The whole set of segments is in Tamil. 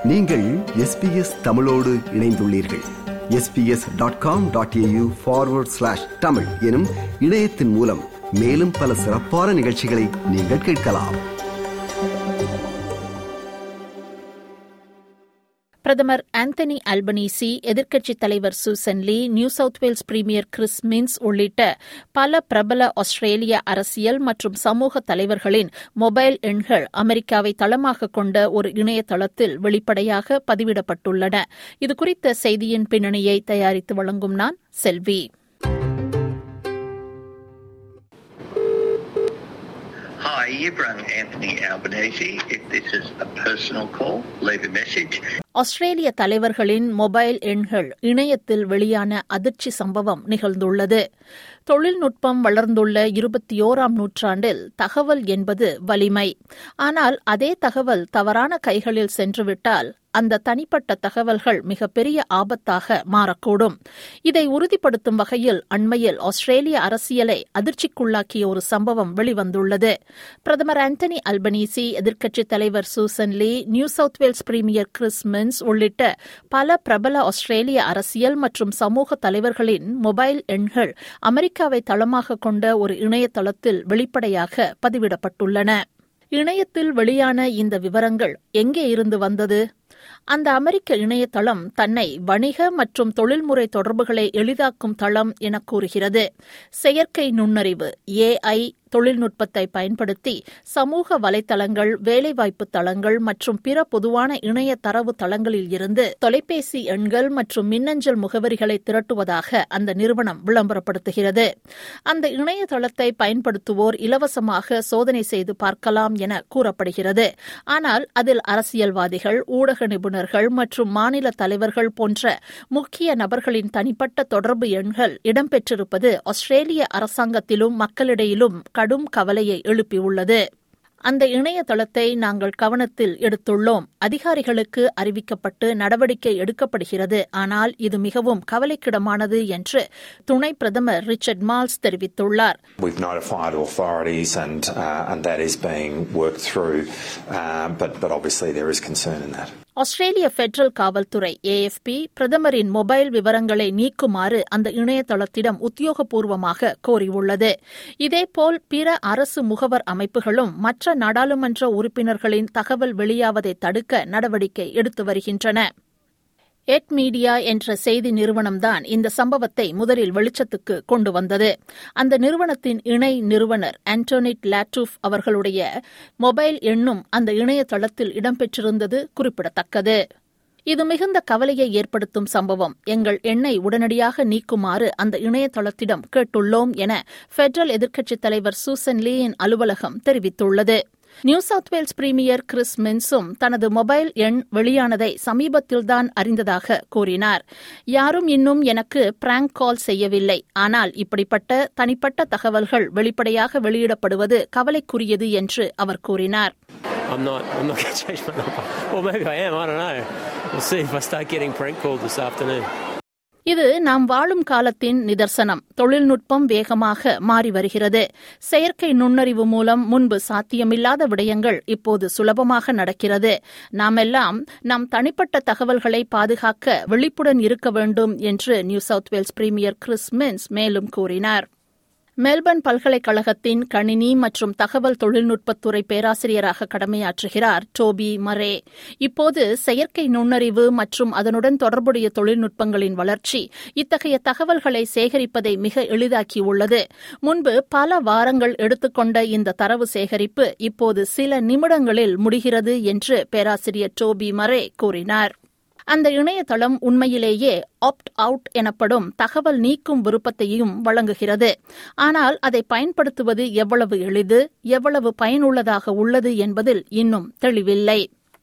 நீங்கள் எஸ்பிஎஸ் தமிழோடு இணைந்துள்ளீர்கள் SBS dot com dot AU forward slash Tamil எனும் இணையத்தின் மூலம் மேலும் பல சிறப்பான நிகழ்ச்சிகளை நீங்கள் கேட்கலாம் பிரதமர் ஆந்தனி அல்பனீசி எதிர்க்கட்சித் தலைவர் Susan Ley New South Wales premier Chris Minns உள்ளிட்ட பல பிரபல ஆஸ்திரேலிய அரசியல் மற்றும் சமூக தலைவர்களின் மொபைல் எண்கள் அமெரிக்காவை தளமாக கொண்ட ஒரு இணையதளத்தில் வெளிப்படையாக பதிவிடப்பட்டுள்ளன இதுகுறித்த செய்தியின் பின்னணியை தயாரித்து வழங்கும் நான் செல்வி Hi, you've rung Anthony Albanese. If this is a personal call, leave a message. ஆஸ்திரேலிய தலைவர்களின் மொபைல் எண்கள் இணையத்தில் வெளியான அதிர்ச்சி சம்பவம் நிகழ்ந்துள்ளது தொழில்நுட்பம் வளர்ந்துள்ள இருபத்தி ஓராம் நூற்றாண்டில் தகவல் என்பது வலிமை ஆனால் அதே தகவல் தவறான கைகளில் சென்றுவிட்டால் அந்த தனிப்பட்ட தகவல்கள் மிகப்பெரிய ஆபத்தாக மாறக்கூடும் இதை உறுதிப்படுத்தும் வகையில் அண்மையில் ஆஸ்திரேலிய அரசியலை அதிர்ச்சிக்குள்ளாக்கிய ஒரு சம்பவம் வெளிவந்துள்ளது பிரதமர் ஆந்தனி அல்பனீசி எதிர்க்கட்சித் தலைவர் Susan Ley New South Wales premier Chris Minns உள்ளிட்ட பல பிரபல ஆஸ்திரேலிய அரசியல் மற்றும் சமூக தலைவர்களின் மொபைல் எண்கள் அமெரிக்காவை தளமாக கொண்ட ஒரு இணையதளத்தில் வெளிப்படையாக பதிவிடப்பட்டுள்ளன இணையத்தில் வெளியான இந்த விவரங்கள் எங்கே இருந்து வந்தது அந்த அமெரிக்க இணையதளம் தன்னை வணிக மற்றும் தொழில்முறை தொடர்புகளை எளிதாக்கும் தளம் என கூறுகிறது செயற்கை நுண்ணறிவு ஏஐ தொழில்நுட்பத்தை பயன்படுத்தி சமூக வலைத்தளங்கள் வேலைவாய்ப்பு தளங்கள் மற்றும் பிற பொதுவான இணைய தரவு தளங்களில் இருந்து தொலைபேசி எண்கள் மற்றும் மின்னஞ்சல் முகவரிகளை திரட்டுவதாக அந்த நிறுவனம் விளம்பரப்படுத்துகிறது அந்த இணையதளத்தை பயன்படுத்துவோர் இலவசமாக சோதனை செய்து பார்க்கலாம் என கூறப்படுகிறது ஆனால் அதில் அரசியல்வாதிகள் ஊடக நிபுணர்கள் மற்றும் மாநில தலைவர்கள் போன்ற முக்கிய நபர்களின் தனிப்பட்ட தொடர்பு எண்கள் இடம்பெற்றிருப்பது ஆஸ்திரேலிய அரசாங்கத்திலும் மக்களிடையிலும் கடும் கவலையை எழுப்பியுள்ளது அந்த இணையதளத்தை நாங்கள் கவனத்தில் எடுத்துள்ளோம் அதிகாரிகளுக்கு அறிவிக்கப்பட்டு நடவடிக்கை எடுக்கப்படுகிறது ஆனால் இது மிகவும் கவலைக்கிடமானது என்று துணை பிரதமர் ரிச்சர்ட் மால்ஸ் தெரிவித்துள்ளார் We've notified authorities and, uh, and that is being worked through, uh, but, but obviously there is concern in that. ஆஸ்திரேலிய பெடரல் காவல்துறை ஏஎஃப்பி பிரதமரின் மொபைல் விவரங்களை நீக்குமாறு அந்த இணையதளத்திடம் உத்தியோகபூர்வமாக கோரியுள்ளது இதேபோல் பிற அரசு முகவர் அமைப்புகளும் மற்ற நாடாளுமன்ற உறுப்பினர்களின் தகவல் வெளியாவதை தடுக்க நடவடிக்கை எடுத்து வருகின்றன எட் மீடியா என்ற செய்தி நிறுவனம்தான் இந்த சம்பவத்தை முதலில் வெளிச்சத்துக்கு கொண்டு வந்தது அந்த நிறுவனத்தின் இணை நிறுவனர் ஆண்டோனிட் லாட்டூஃப் அவர்களுடைய மொபைல் எண்ணும் அந்த இணையதளத்தில் இடம்பெற்றிருந்தது குறிப்பிடத்தக்கது இது மிகுந்த கவலையை ஏற்படுத்தும் சம்பவம் எங்கள் எண்ணை உடனடியாக நீக்குமாறு அந்த இணையதளத்திடம் கேட்டுள்ளோம் என பெடரல் எதிர்க்கட்சித் தலைவர் சூசன் லீயின் அலுவலகம் தெரிவித்துள்ளது New South Wales premier Chris மின்ஸும் தனது மொபைல் எண் வெளியானதை சமீபத்தில்தான் அறிந்ததாக கூறினார் யாரும் இன்னும் எனக்கு பிராங்க் கால் செய்யவில்லை ஆனால் இப்படிப்பட்ட தனிப்பட்ட தகவல்கள் வெளிப்படையாக வெளியிடப்படுவது கவலைக்குரியது என்று அவர் கூறினார் I'm not. I'm not going to change my number. Well, maybe I am. I don't know. We'll see if I start getting prank called this afternoon. இது நாம் வாழும் காலத்தின் நிதர்சனம் தொழில்நுட்பம் வேகமாக மாறி வருகிறது செயற்கை நுண்ணறிவு மூலம் முன்பு சாத்தியமில்லாத விடயங்கள் இப்போது சுலபமாக நடக்கிறது நாமெல்லாம் நம் தனிப்பட்ட தகவல்களை பாதுகாக்க விழிப்புடன் இருக்க வேண்டும் என்று New South Wales premier Chris Minns மேலும் கூறினார் மெல்பர்ன் பல்கலைக்கழகத்தின் கணினி மற்றும் தகவல் தொழில்நுட்பத்துறை பேராசிரியராக கடமையாற்றுகிறார் டோபி மரே இப்போது செயற்கை நுண்ணறிவு மற்றும் அதனுடன் தொடர்புடைய தொழில்நுட்பங்களின் வளர்ச்சி இத்தகைய தகவல்களை சேகரிப்பதை மிக எளிதாக்கியுள்ளது முன்பு பல வாரங்கள் எடுத்துக்கொண்ட இந்த தரவு சேகரிப்பு இப்போது சில நிமிடங்களில் முடிகிறது என்று பேராசிரியர் டோபி மரே கூறினார் அந்த இணையதளம் உண்மையிலேயே ஆப்ட் அவுட் எனப்படும் தகவல் நீக்கும் விருப்பத்தையும் வழங்குகிறது ஆனால் அதை பயன்படுத்துவது எவ்வளவு எளிது எவ்வளவு பயனுள்ளதாக உள்ளது என்பதில் இன்னும் தெளிவில்லை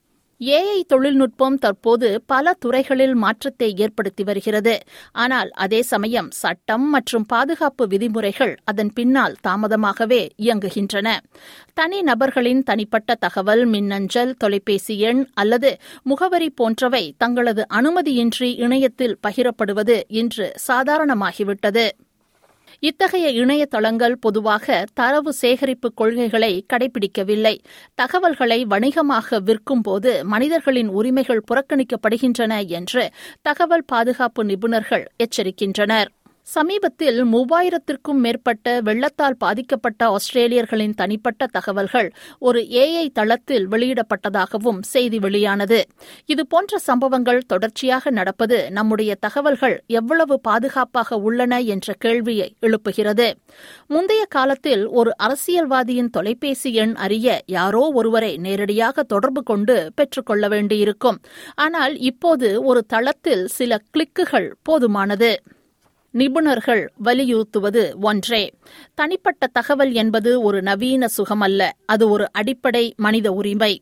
ஏஐ தொழில்நுட்பம் தற்போது பல துறைகளில் மாற்றத்தை ஏற்படுத்தி வருகிறது ஆனால் அதே சமயம் சட்டம் மற்றும் பாதுகாப்பு விதிமுறைகள் அதன் பின்னால் தாமதமாகவே இயங்குகின்றன தனி நபர்களின் தனிப்பட்ட தகவல் மின்னஞ்சல் தொலைபேசி எண் அல்லது முகவரி போன்றவை தங்களது அனுமதியின்றி இணையத்தில் பகிரப்படுவது இன்று சாதாரணமாகிவிட்டது இத்தகைய இணையதளங்கள் பொதுவாக தரவு சேகரிப்பு கொள்கைகளை கடைபிடிக்கவில்லை தகவல்களை வணிகமாக விற்கும் போது மனிதர்களின் உரிமைகள் புறக்கணிக்கப்படுகின்றன என்று தகவல் பாதுகாப்பு நிபுணர்கள் எச்சரிக்கின்றனர் சமீபத்தில் மூவாயிரத்திற்கும் மேற்பட்ட வெள்ளத்தால் பாதிக்கப்பட்ட ஆஸ்திரேலியர்களின் தனிப்பட்ட தகவல்கள் ஒரு ஏஐ தளத்தில் வெளியிடப்பட்டதாகவும் செய்தி வெளியானது இதுபோன்ற சம்பவங்கள் தொடர்ச்சியாக நடப்பது நம்முடைய தகவல்கள் எவ்வளவு பாதுகாப்பாக உள்ளன என்ற கேள்வியை எழுப்புகிறது முந்தைய காலத்தில் ஒரு அரசியல்வாதியின் தொலைபேசி எண் அறிய யாரோ ஒருவரை நேரடியாக தொடர்பு கொண்டு பெற்றுக்கொள்ள வேண்டியிருக்கும் ஆனால் இப்போது ஒரு தளத்தில் சில கிளிக்குகள் போதுமானது நிபுணர்கள் வலியுறுத்துவது ஒன்றே தனிப்பட்ட தகவல் என்பது ஒரு நவீன சுகமல்ல அது ஒரு அடிப்படை மனித உரிமை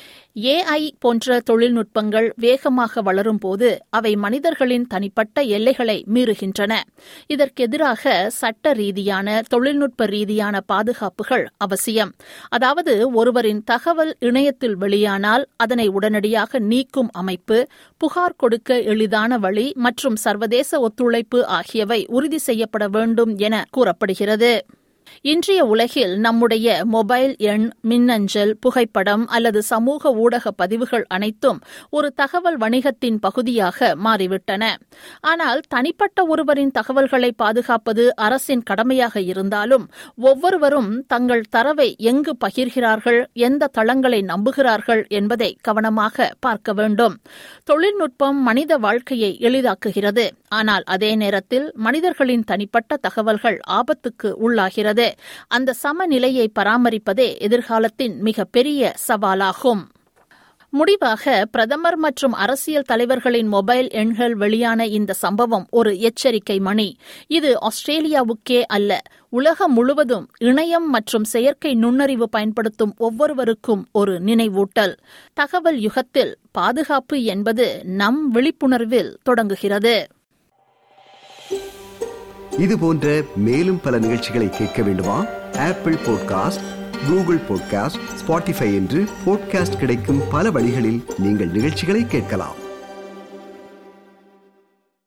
ஏஐ போன்ற தொழில்நுட்பங்கள் வேகமாக வளரும்போது அவை மனிதர்களின் தனிப்பட்ட எல்லைகளை மீறுகின்றன இதற்கெதிராக சட்ட ரீதியான தொழில்நுட்ப ரீதியான பாதுகாப்புகள் அவசியம் அதாவது ஒருவரின் தகவல் இணையத்தில் வெளியானால் அதனை உடனடியாக நீக்கும் அமைப்பு புகார் கொடுக்க எளிதான வழி மற்றும் சர்வதேச ஒத்துழைப்பு ஆகியவை உறுதி செய்யப்பட வேண்டும் என கூறப்படுகிறது இன்றைய உலகில் நம்முடைய மொபைல் எண் மின்னஞ்சல் புகைப்படம் அல்லது சமூக ஊடக பதிவுகள் அனைத்தும் ஒரு தகவல் வணிகத்தின் பகுதியாக மாறிவிட்டன ஆனால் தனிப்பட்ட ஒருவரின் தகவல்களை பாதுகாப்பது அரசின் கடமையாக இருந்தாலும் ஒவ்வொருவரும் தங்கள் தரவை எங்கு பகிர்கிறார்கள் எந்த தளங்களை நம்புகிறார்கள் என்பதை கவனமாக பார்க்க வேண்டும் தொழில்நுட்பம் மனித வாழ்க்கையை எளிதாக்குகிறது ஆனால் அதே நேரத்தில் மனிதர்களின் தனிப்பட்ட தகவல்கள் ஆபத்துக்கு உள்ளாகிறது அந்த சமநிலையை பராமரிப்பதே எதிர்காலத்தின் மிகப்பெரிய சவாலாகும் முடிவாக பிரதமர் மற்றும் அரசியல் தலைவர்களின் மொபைல் எண்கள் வெளியான இந்த சம்பவம் ஒரு எச்சரிக்கை மணி இது ஆஸ்திரேலியாவுக்கே அல்ல உலகம் முழுவதும் இணையம் மற்றும் செயற்கை நுண்ணறிவு பயன்படுத்தும் ஒவ்வொருவருக்கும் ஒரு நினைவூட்டல் தகவல் யுகத்தில் பாதுகாப்பு என்பது நம் விழிப்புணர்வில் தொடங்குகிறது இது போன்ற மேலும் பல நிகழ்ச்சிகளை கேட்க வேண்டுமா Apple podcast Google podcast Spotify என்று பாட்காஸ்ட் கிடைக்கும் பல வழிகளில் நீங்கள் நிகழ்ச்சிகளை கேட்கலாம்